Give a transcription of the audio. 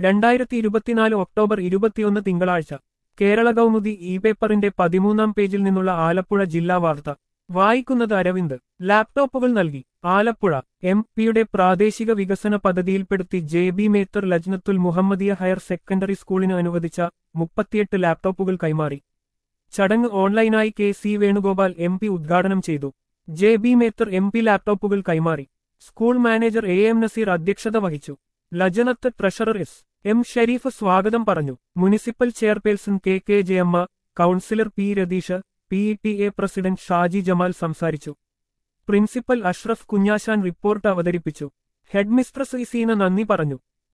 രണ്ടായിരത്തി ഇരുപത്തിനാല് ഒക്ടോബർ ഇരുപത്തിയൊന്ന് തിങ്കളാഴ്ച കേരള കൗമുദി ഇ പേപ്പറിന്റെ പതിമൂന്നാം പേജിൽ നിന്നുള്ള ആലപ്പുഴ ജില്ലാ വാർത്ത വായിക്കുന്നത് അരവിന്ദ് ലാപ്ടോപ്പുകൾ നൽകി ആലപ്പുഴ എം പിയുടെ പ്രാദേശിക വികസന പദ്ധതിയിൽപ്പെടുത്തി J B Methar Lajnathul Muhammadiya higher secondary സ്കൂളിന് അനുവദിച്ച മുപ്പത്തിയെട്ട് ലാപ്ടോപ്പുകൾ കൈമാറി ചടങ്ങ് ഓൺലൈനായി K C Venugopal M P ഉദ്ഘാടനം ചെയ്തു J B Methar M P ലാപ്ടോപ്പുകൾ കൈമാറി school manager A M Naseer അധ്യക്ഷത വഹിച്ചു Lajnath treasurer S M Shareef സ്വാഗതം പറഞ്ഞു municipal chairperson K K Jayamma councillor P Ratheesh P E T A president Shaji Jamal സംസാരിച്ചു പ്രിൻസിപ്പൽ അഷ്റഫ് കുഞ്ഞാശാൻ റിപ്പോർട്ട് അവതരിപ്പിച്ചു ഹെഡ്മിസ്ട്രസ് ഇസീന നന്ദി പറഞ്ഞു